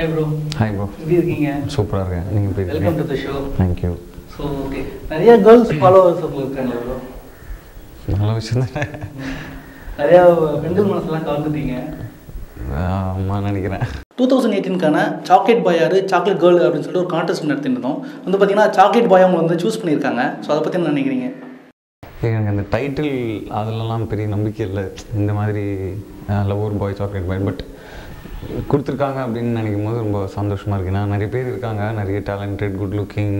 Hi bro hi bro எப்படி இருக்கீங்க சூப்பராக இருக்கேன் நீங்கள் எப்படி வெல்கம் டு இருக்கீங்க the show thank you so okay நிறைய கேர்ள்ஸ் ஃபாலோவர்ஸ் உங்களுக்கு இருக்காங்க ப்ரோ நல்ல விஷயம் தானே நிறையா பெண்கள் மனசெல்லாம் கலந்துட்டீங்க ஆமாம் நினைக்கிறேன் டூ தௌசண்ட் எயிட்டீனுக்கான சாக்லேட் பாய் யார் சாக்லேட் கேர்ள் அப்படின்னு சொல்லிட்டு ஒரு கான்டெஸ்ட் நடத்திருந்தோம் வந்து பார்த்தீங்கன்னா சாக்லேட் பாய் அவங்க வந்து சூஸ் பண்ணியிருக்காங்க ஸோ அதை பற்றி என்ன நினைக்கிறீங்க எனக்கு அந்த டைட்டில் அதிலலாம் பெரிய நம்பிக்கை இல்லை இந்த மாதிரி lover boy chocolate boy but கொடுத்துருக்காங்க அப்படின்னு நினைக்கும் போது ரொம்ப சந்தோஷமாக இருக்கு ஏன்னா நிறைய பேர் இருக்காங்க நிறைய talented good looking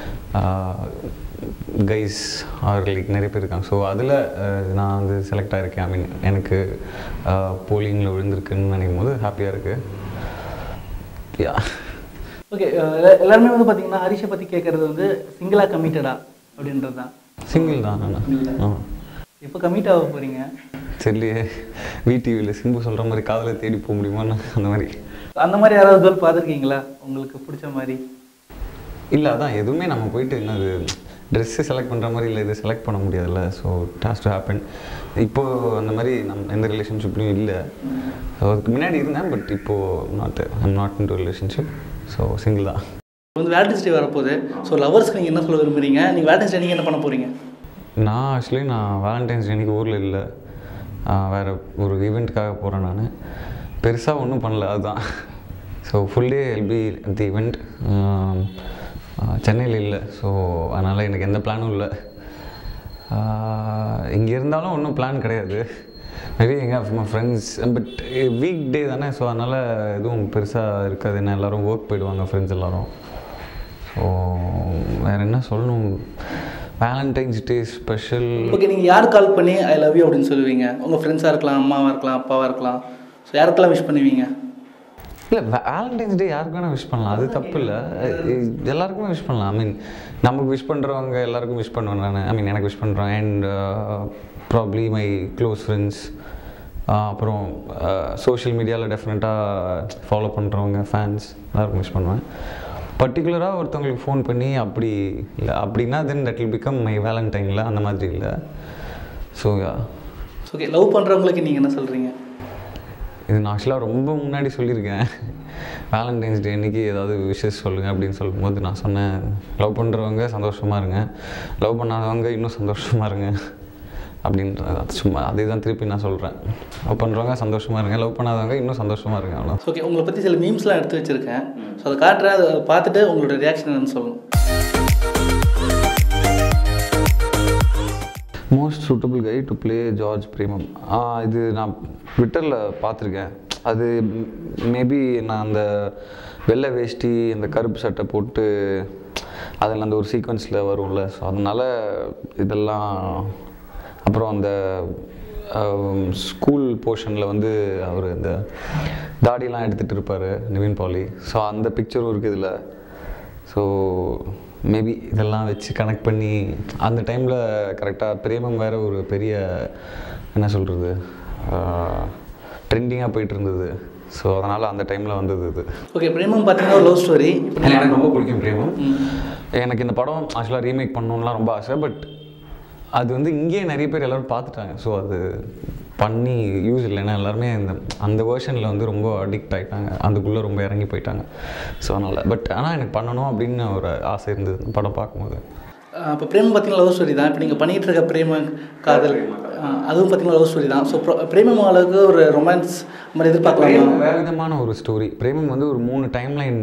guys are like நிறைய பேர் இருக்காங்க ஸோ அதில் நான் வந்து செலக்ட் ஆகிருக்கேன் ஐ மீன் எனக்கு போலிங்கில் விழுந்திருக்குன்னு நினைக்கும் போது ஹாப்பியாக இருக்குது யா ஓகே எல்லாருமே வந்து பார்த்தீங்கன்னா ஹரிஷை பற்றி கேட்குறது வந்து சிங்கிளாக கமிட்டடா அப்படின்றது தான் சிங்கிள் தான் நான் Single ஆ இப்போ கமிட் ஆக போகிறீங்க தெரியலையே விடிவியில் சிம்பு சொல்கிற மாதிரி காதலை தேடி போக முடியுமான்னு அந்த மாதிரி அந்த மாதிரி யாராவது கேர்ள் பார்த்துருக்கீங்களா உங்களுக்கு பிடிச்ச மாதிரி இல்லை அதான் எதுவுமே நம்ம போயிட்டு என்னது ட்ரெஸ்ஸு செலக்ட் பண்ணுற மாதிரி இல்லை இது செலக்ட் பண்ண முடியாதுல்ல ஸோ டாஸ் டு ஹேப்பன் இப்போது அந்த மாதிரி நம்ம எந்த ரிலேஷன்ஷிப்லையும் இல்லை ஸோ அதுக்கு முன்னாடி இருந்தேன் பட் இப்போது not I'm not in to relationship so single தான் வந்து வேலண்டைன்ஸ் டே வரப்போகுது ஸோ லவர்ஸ்க்கு நீங்கள் என்ன சொல்ல விரும்புறீங்க நீங்கள் வேலண்டைன்ஸ் டே நீங்கள் என்ன பண்ண போகிறீங்க நான் ஆக்சுவலி நான் வேலண்டைன்ஸ் அன்றைக்கி ஊரில் இல்லை வேறு ஒரு ஈவெண்ட்டுக்காக போகிறேன் நான் பெருசாக ஒன்றும் பண்ணல அதுதான் so full day L B the event சென்னையில் இல்லை ஸோ அதனால் எனக்கு எந்த பிளானும் இல்லை இங்கே இருந்தாலும் ஒன்றும் பிளான் கிடையாது மேபி எங்கள் ஃப்ரெண்ட்ஸ் பட் வீக் டே தானே ஸோ அதனால் எதுவும் பெருசாக இருக்காது என்ன எல்லோரும் ஒர்க் போயிடுவாங்க ஃப்ரெண்ட்ஸ் எல்லோரும் ஸோ வேறு என்ன சொல்லணும் வேலண்டைன்ஸ் டே ஸ்பெஷல் ஓகே நீங்கள் யார் கால் பண்ணி ஐ லவ் யூ அப்படின்னு சொல்லுவீங்க உங்கள் ஃப்ரெண்ட்ஸாக இருக்கலாம் அம்மாவாக இருக்கலாம் அப்பாவாக இருக்கலாம் ஸோ யாருக்கெல்லாம் விஷ் பண்ணுவீங்க இல்லை வேலண்டைன்ஸ் டே யாருக்கு வேணால் விஷ் பண்ணலாம் அது தப்பு இல்லை எல்லாருக்குமே விஷ் பண்ணலாம் ஐ மீன் நமக்கு விஷ் பண்ணுறவங்க எல்லாருக்கும் விஷ் பண்ணுவேன் நான் ஐ மீன் எனக்கு விஷ் பண்ணுறேன் and probably my close friends அப்புறம் சோஷியல் மீடியாவில் டெஃபினட்டாக ஃபாலோ பண்ணுறவங்க ஃபேன்ஸ் எல்லாருக்கும் விஷ் பண்ணுவேன் பர்டிகுலராக ஒருத்தவங்களுக்கு ஃபோன் பண்ணி அப்படி இல்லை அப்படின்னா then that will become my வேலண்டைனில் அந்த மாதிரி இல்லை ஸோ ஓகே லவ் பண்ணுறவங்களுக்கு நீங்கள் என்ன சொல்கிறீங்க இது நான் ஆக்சுவலாக ரொம்ப முன்னாடி சொல்லியிருக்கேன் வேலண்டைன்ஸ் டே அன்றைக்கி ஏதாவது விஷஸ் சொல்லுங்கள் அப்படின்னு சொல்லும்போது நான் சொன்னேன் லவ் பண்ணுறவங்க சந்தோஷமாக இருங்க லவ் பண்ணாதவங்க இன்னும் சந்தோஷமாக இருங்க அப்படின்ற அது சும்மா அதே தான் திருப்பி நான் சொல்கிறேன் லவ் பண்ணுறவங்க சந்தோஷமாக இருங்க லவ் பண்ணாதவங்க இன்னும் சந்தோஷமாக இருங்க அவ்வளோ ஓகே உங்களை பற்றி சில மீம்ஸ்லாம் எடுத்து வச்சுருக்கேன் ஸோ அதை காட்டுறேன் அதை பார்த்துட்டு உங்களோட ரியாக்ஷன் என்னன்னு சொல்லணும் most suitable guy to play George Premam ஆ, இது நான் ட்விட்டரில் பார்த்துருக்கேன் அது மேபி நான் அந்த வெள்ளை வேஷ்டி அந்த கருப்பு சட்டை போட்டு அதில் அந்த ஒரு சீக்வன்ஸில் வரும்ல ஸோ அதனால் இதெல்லாம் அப்புறம் அந்த ஸ்கூல் போர்ஷனில் வந்து அவர் இந்த தாடியெல்லாம் எடுத்துகிட்டு இருப்பார் நிவின் பாலி ஸோ அந்த பிக்சரும் இருக்குது இதில் ஸோ மேபி இதெல்லாம் வச்சு கனெக்ட் பண்ணி அந்த டைமில் கரெக்டாக பிரேமம் வேறு ஒரு பெரிய என்ன சொல்கிறது ட்ரெண்டிங்காக போயிட்டு இருந்தது ஸோ அதனால் அந்த டைமில் வந்தது இது ஓகே பிரேமம் பார்த்தீங்கன்னா ஒரு லவ் ஸ்டோரி எனக்கு ரொம்ப பிடிக்கும் பிரேமம் எனக்கு இந்த படம் ஆக்சுவலாக ரீமேக் பண்ணணும்லாம் ரொம்ப ஆசை பட் அது வந்து இங்கேயே நிறைய பேர் எல்லோரும் பார்த்துட்டாங்க ஸோ அது பண்ணி யூஸ் இல்லைன்னா எல்லாருமே இந்த அந்த வேர்ஷனில் வந்து ரொம்ப அடிக்ட் ஆகிட்டாங்க அதுக்குள்ளே ரொம்ப இறங்கி போயிட்டாங்க ஸோ அதனால் பட் ஆனால் எனக்கு பண்ணணும் அப்படின்னு ஒரு ஆசை இருந்தது இந்த படம் பார்க்கும்போது இப்போ பிரேமம் பார்த்தீங்கன்னா லவ் ஸ்டோரி தான் இப்போ நீங்கள் பண்ணிகிட்டு இருக்க பிரேம காதல் ஆஹ் அதுவும் பார்த்தீங்கன்னா லவ் ஸ்டோரி தான் ஸோ பிரேமம் அளவுக்கு ஒரு ரொமான்ஸ் மாதிரி எதிர்பார்க்கலாமா பிரேமம் வேறு விதமான ஒரு ஸ்டோரி பிரேமம் வந்து ஒரு மூணு டைம்லைன்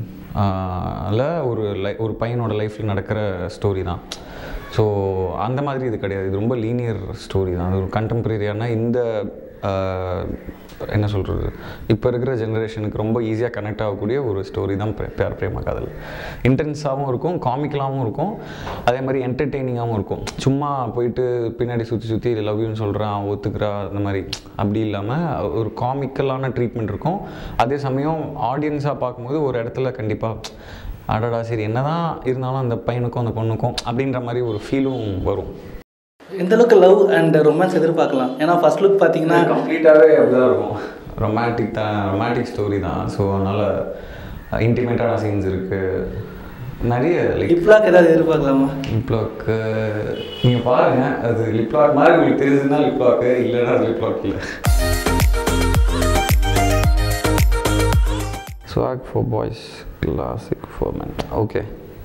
ல ஒரு லை ஒரு பையனோட லைஃப்பில் நடக்கிற ஸ்டோரி தான் ஸோ அந்த மாதிரி இது கிடையாது இது ரொம்ப லீனியர் ஸ்டோரி தான் அது ஒரு கண்டெம்பரரியான இந்த ஆஹ், என்ன சொல்கிறது இப்போ இருக்கிற ஜெனரேஷனுக்கு ரொம்ப ஈஸியாக கனெக்ட் ஆகக்கூடிய ஒரு ஸ்டோரி தான் பிரே- பேர் பிரேம காதல் இன்டென்ஸாகவும் இருக்கும் காமிக்கலாகவும் இருக்கும் அதே மாதிரி என்டர்டெய்னிங்காகவும் இருக்கும் சும்மா போயிட்டு பின்னாடி சுற்றி சுற்றி லவ் யூன்னு சொல்கிறான் ஒத்துக்கிறா அந்த மாதிரி அப்படி இல்லாமல் ஒரு காமிக்கலான ட்ரீட்மெண்ட் இருக்கும் அதே சமயம் ஆடியன்ஸாக பார்க்கும்போது ஒரு இடத்துல கண்டிப்பாக அடடா சரி என்னதான் இருந்தாலும் அந்த பையனுக்கும் அந்த பொண்ணுக்கும் அப்படின்ற மாதிரி ஒரு ஃபீலும் வரும் எந்த அளவுக்கு லவ் அண்ட் ரொமான்ஸ் எதிர்பார்க்கலாம் ஏன்னா ஃபர்ஸ்ட் லுக் பார்த்தீங்கன்னா கம்ப்ளீட்டாகவே அப்படிதான் இருக்கும் ரொமான்டிக் தான் ரொமான்டிக் ஸ்டோரி தான் ஸோ அதனால் இன்டிமேட்டான சீன்ஸ் இருக்குது நிறைய லைக் லிப்லாக் ஏதாவது எதிர்பார்க்கலாமா லிப்லாக்கு நீங்கள் பாருங்கள் அது லிப்லாக் மாதிரி உங்களுக்கு தெரிஞ்சதுன்னா லிப்லாக்கு இல்லைன்னா அது லிப்லாக் இல்லை swag for boys classic for men okay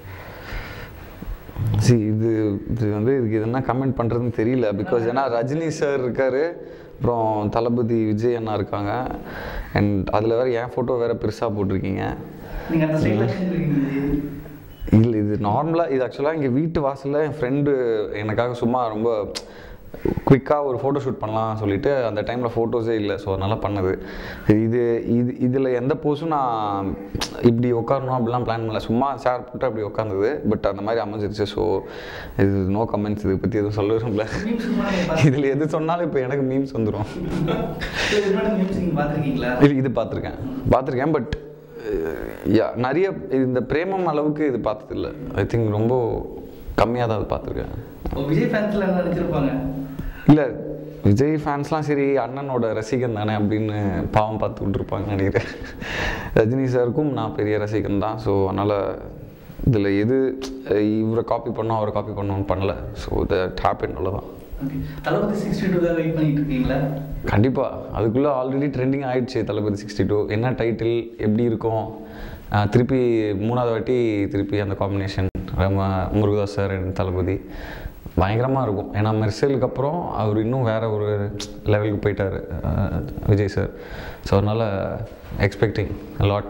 சி இது இது வந்து இதுக்கு இது என்ன கமெண்ட் பண்ணுறதுன்னு தெரியல பிகாஸ் ஏன்னா ரஜினி சார் இருக்கார் அப்புறம் தளபதி விஜய் அண்ணா இருக்காங்க அண்ட் அதில் வேறு என் ஃபோட்டோ வேறு பெருசாக போட்டிருக்கீங்க நீங்கள் அந்த சைடில் இருக்கீங்க இல்லை இது நார்மலாக இது ஆக்சுவலாக இங்கே வீட்டு வாசலில் என் ஃப்ரெண்டு எனக்காக சும்மா ரொம்ப குயிக்காக ஒரு ஃபோட்டோ ஷூட் பண்ணலாம் சொல்லிட்டு அந்த டைமில் ஃபோட்டோஸே இல்லை ஸோ அதனால் பண்ணது இது இது இதில் எந்த போஸும் நான் இப்படி உட்காரணும் அப்படிலாம் பிளான் பண்ணல சும்மா சேர் போட்டு அப்படி உட்காந்தது பட் அந்த மாதிரி அமைஞ்சிருச்சு ஸோ இது நோ கமெண்ட்ஸ் இதை பற்றி எதுவும் சொல்ல விரும்பல இதில் எது சொன்னாலும் இப்போ எனக்கு மீம்ஸ் வந்துடும் மீம்ஸ் நீங்கள் பார்த்துருக்கீங்களா இது இது பார்த்துருக்கேன் பார்த்துருக்கேன் பட் யா நிறைய இந்த பிரேமம் அளவுக்கு இது பார்த்ததில்ல ஐ திங்க் ரொம்ப கம்மியாக தான் அது பார்த்துருக்கேன் விஜய் ஃபேன்ஸில் என்ன நினச்சிருப்பாங்க இல்லை விஜய் ஃபேன்ஸ்லாம் சரி அண்ணனோட ரசிகன் தானே அப்படின்னு பாவம் பார்த்துக்கிட்டு இருப்பாங்க நினைக்கிறேன் ரஜினி சாருக்கும் நான் பெரிய ரசிகன் தான் ஸோ அதனால் இதில் எது இவரை காப்பி பண்ணோம் அவரை காப்பி பண்ணோம்னு பண்ணல ஸோ தட் ஹேப்பன் அவ்வளோதான் ஓகே தளபதி சிக்ஸ்டி டூக்காக வெயிட் பண்ணிட்டு இருக்கீங்களா கண்டிப்பாக அதுக்குள்ளே ஆல்ரெடி ட்ரெண்டிங் ஆயிடுச்சு தளபதி சிக்ஸ்டி டூ என்ன டைட்டில் எப்படி இருக்கும் ஆஹ் திருப்பி மூணாவது வாட்டி திருப்பி அந்த காம்பினேஷன் நம்ம முருகதாஸ் சார் and தளபதி பயங்கரமாக இருக்கும் ஏன்னா மெர்சலுக்கு அப்புறம் அவர் இன்னும் வேற ஒரு லெவலுக்கு போயிட்டார் விஜய் சார் ஸோ அதனால் எக்ஸ்பெக்டிங் லாட்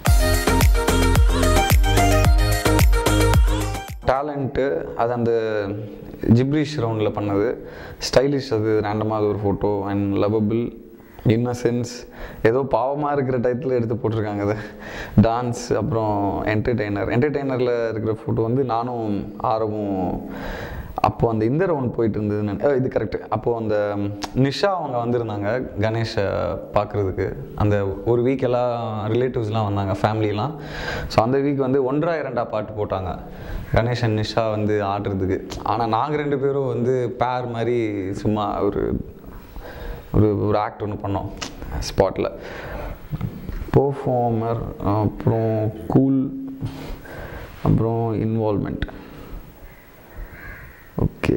டேலண்ட்டு அது அந்த ஜிப்ரிஷ் ரவுண்டில் பண்ணது ஸ்டைலிஷ் அது ரேண்டமாக ஒரு ஃபோட்டோ அண்ட் லவபிள் இன்னசென்ஸ் ஏதோ பாவமாக இருக்கிற டயத்தில் எடுத்து போட்டிருக்காங்க அது டான்ஸ் அப்புறம் என்டர்டெய்னர் என்டர்டெய்னரில் இருக்கிற ஃபோட்டோ வந்து நானும் ஆரவும் அப்போ அந்த இந்த ரவுண்ட் போயிட்டு இருந்தது நான் இது கரெக்ட் அப்போது அந்த ம், நிஷா அவங்க வந்திருந்தாங்க கணேஷை பார்க்குறதுக்கு அந்த ஒரு வீக் எல்லாம் ரிலேட்டிவ்ஸ்லாம் வந்தாங்க ஃபேமிலிலாம் ஸோ அந்த வீக் வந்து ஒன்றா இரண்டா பாட்டு போட்டாங்க கணேஷன் நிஷா வந்து ஆடுறதுக்கு ஆனால் நாங்கள் ரெண்டு பேரும் வந்து பேர் மாதிரி சும்மா ஒரு ஒரு ஒரு ஆக்ட் ஒன்று பண்ணோம் ஸ்பாட்டில் பெர்ஃபார்மர் அப்புறம் கூல் அப்புறம் இன்வால்மெண்ட் ஓகே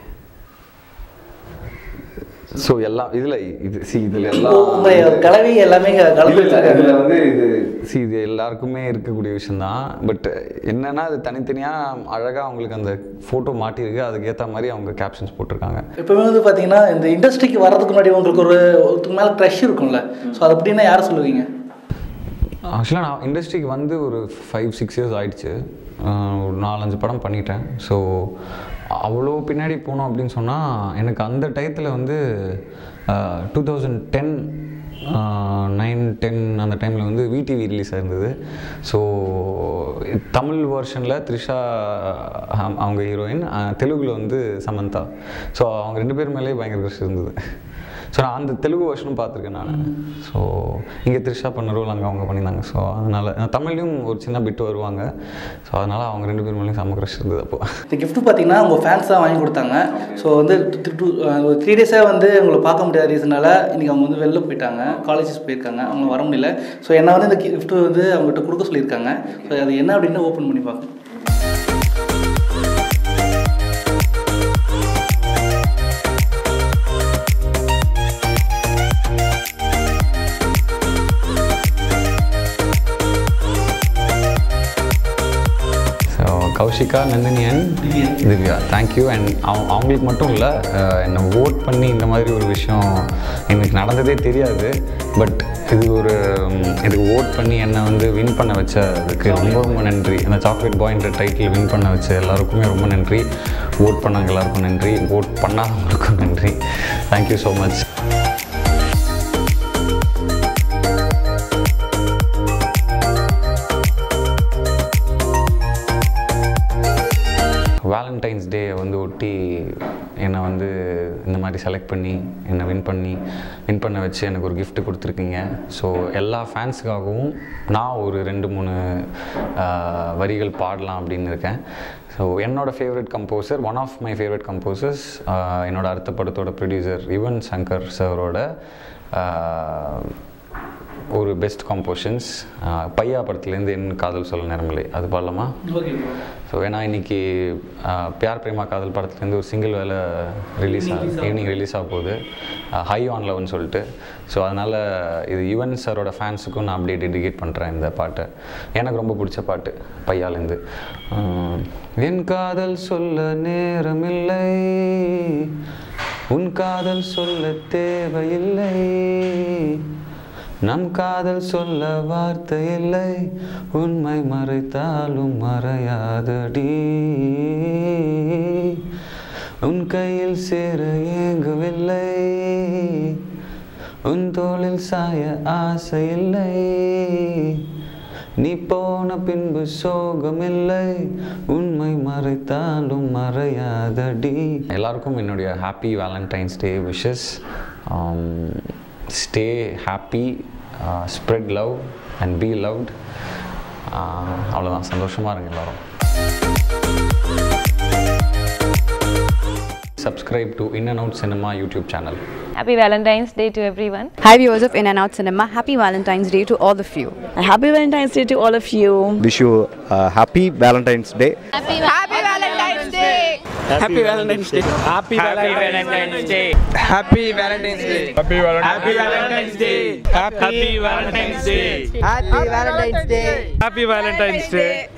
ஸோ எல்லாம் இதில் இது சி இதில் எல்லாம் உங்க கலவை எல்லாமே கலந்து வச்சிருக்காங்க இதில் வந்து இது சி இது எல்லாருக்குமே இருக்கக்கூடிய விஷயந்தான் பட் என்னன்னா அது தனித்தனியாக அழகாக அவங்களுக்கு அந்த ஃபோட்டோ மாட்டியிருக்கு அதுக்கேற்ற மாதிரி அவங்க கேப்ஷன்ஸ் போட்டிருக்காங்க எப்பவுமே வந்து பார்த்தீங்கன்னா இந்த இண்டஸ்ட்ரிக்கு வர்றதுக்கு முன்னாடி உங்களுக்கு ஒரு ஒருத்தருக்கு மேலே க்ரஷ் இருக்கும்ல ஸோ அது அப்படின்னா யாரை சொல்லுவீங்க ஆக்சுவலாக நான் இண்டஸ்ட்ரிக்கு வந்து ஒரு ஃபைவ் சிக்ஸ் இயர்ஸ் ஆயிடுச்சு ஆஹ் ஒரு நாலஞ்சு படம் பண்ணிட்டேன் ஸோ அவ்வளோ பின்னாடி போனோம் அப்படின்னு சொன்னால் எனக்கு அந்த டயத்தில் வந்து two thousand ten nine ten அந்த டைமில் வந்து விடிவி ரிலீஸ் ஆயிருந்தது ஸோ தமிழ் வெர்ஷனில் த்ரிஷா அஹ், அவங்க ஹீரோயின் தெலுங்கில் வந்து சமந்தா ஸோ அவங்க ரெண்டு பேர் மேலேயே பயங்கர க்ரஷ் இருந்தது ஸோ நான் அந்த தெலுங்கு வருஷனும் பார்த்துருக்கேன் நான் ஸோ இங்கே த்ரிஷா பண்ண ரோல் அங்கே அவங்க பண்ணியிருந்தாங்க ஸோ அதனால் தமிழ்லையும் ஒரு சின்ன பிட்டு வருவாங்க ஸோ அதனால் அவங்க ரெண்டு பேர் மேலேயும் செம்ம க்ரஷ் இருந்தது அப்போ இந்த gift பார்த்தீங்கன்னா உங்கள் ஃபேன்ஸ் தான் வாங்கி கொடுத்தாங்க ஸோ வந்து டூ ஒரு த்ரீ டேஸாக வந்து உங்களை பார்க்க முடியாத ரீசனால இன்றைக்கி அவங்க வந்து வெளில போயிட்டாங்க காலேஜஸ் போயிருக்காங்க அவங்க வர முடியல ஸோ என்ன வந்து இந்த gift வந்து அவங்ககிட்ட கொடுக்க சொல்லியிருக்காங்க ஸோ அது என்ன அப்படின்னு ஓப்பன் பண்ணி பார்க்கணும் so Kaushika Nandini and Divya. Divya thank you and அவங்க அவங்களுக்கு மட்டும் இல்லை என்னை ஓட் பண்ணி இந்த மாதிரி ஒரு விஷயம் எனக்கு நடந்ததே தெரியாது பட் இது ஒரு ம், இதுக்கு ஓட் பண்ணி என்னை வந்து வின் பண்ண வச்சதுக்கு ரொம்ப ரொம்ப நன்றி அந்த சாக்லேட் பாய்ன்ற டைட்டில் வின் பண்ண வச்ச எல்லாருக்குமே ரொம்ப நன்றி ஓட் பண்ணவங்க எல்லாருக்கும் நன்றி ஓட் பண்ணாதவங்களுக்கும் நன்றி thank you so much Valentine's day வந்து ஒட்டி என்னை வந்து இந்த மாதிரி செலக்ட் பண்ணி என்னை வின் பண்ணி வின் பண்ண வச்சு எனக்கு ஒரு gift கொடுத்துருக்கீங்க ஸோ எல்லா ஃபேன்ஸுக்காகவும் நான் ஒரு ரெண்டு மூணு ஆஹ், வரிகள் பாடலாம் அப்படின்னு இருக்கேன் ஸோ என்னோட favourite composer one of my favourite composers என்னோட அடுத்த படத்தோட ப்ரொடியூசர் யுவன் சங்கர் சாரோட ஒரு பெஸ்ட் காம்போஷன்ஸ் பையா படத்துலேருந்து என் காதல் சொல்ல நேரமில்லை அது பாடலாமா ஓகே ப்ரோ ஸோ ஏன்னா இன்னைக்கு ஆஹ், பியார் பிரேமா காதல் படத்துலேருந்து ஒரு சிங்கிள் வேலை ரிலீஸ் ஆக ஈவினிங் ரிலீஸ் ஆக போகுது ஹை ஆன் லவ்னு சொல்லிட்டு ஸோ அதனால் இது யுவன் சாரோட ஃபேன்ஸுக்கும் நான் அப்படியே டெடிகேட் பண்ணுறேன் இந்த பாட்டை எனக்கு ரொம்ப பிடிச்ச பாட்டு பையாலேருந்து ஆஹ், என் காதல் சொல்ல நேரமில்லை உன் காதல் சொல்ல தேவையில்லை நம் காதல் சொல்ல வார்த்தை இல்லை உண்மை மறைத்தாலும் மறையாதடி உன் கையில் சேர ஏங்கவில்லை உன் தோளில் சாய ஆசை இல்லை நீ போன பின்பு சோகமில்லை உண்மை மறைத்தாலும் மறையாதடி எல்லாருக்கும் என்னுடைய happy Valentine's day wishes stay happy spread love and be loved அவ்வளோதான் சந்தோஷமாக இருங்க எல்லாரும் subscribe to In and Out Cinema YouTube channel. Happy Valentine's Day to everyone. Hi viewers of In and Out Cinema. Happy Valentine's Day to all of you. Happy Valentine's Day to all of you. wish you a happy Valentine's Day. Happy Valentine's Day. Happy Valentine's Day. Happy Valentine's Day. Happy Valentine's Day. Happy Valentine's Day. Happy Valentine's Day. Happy Valentine's Day. Happy Valentine's Day.